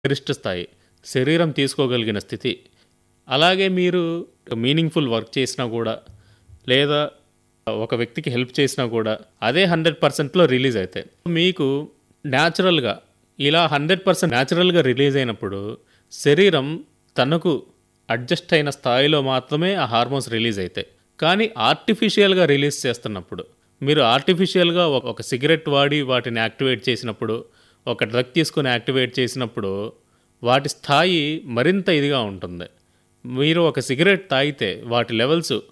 గరిష్ట స్థాయి శరీరం తీసుకోగలిగిన స్థితి అలాగే మీరు మీనింగ్ఫుల్ వర్క్ చేసినా కూడా లేదా ఒక వ్యక్తికి హెల్ప్ చేసినా కూడా అదే హండ్రెడ్ పర్సెంట్లో రిలీజ్ అవుతాయి మీకు న్యాచురల్గా ఇలా హండ్రెడ్ పర్సెంట్ న్యాచురల్గా రిలీజ్ అయినప్పుడు శరీరం తనకు అడ్జస్ట్ అయిన స్థాయిలో మాత్రమే ఆ హార్మోన్స్ రిలీజ్ అవుతాయి కానీ ఆర్టిఫిషియల్గా రిలీజ్ చేస్తున్నప్పుడు మీరు ఆర్టిఫిషియల్గా ఒక ఒక సిగరెట్ వాడి వాటిని యాక్టివేట్ చేసినప్పుడు ఒక డ్రగ్ తీసుకొని యాక్టివేట్ చేసినప్పుడు వాటి స్థాయి మరింత ఇదిగా ఉంటుంది మీరు ఒక సిగరెట్ తాగితే వాటి లెవెల్స్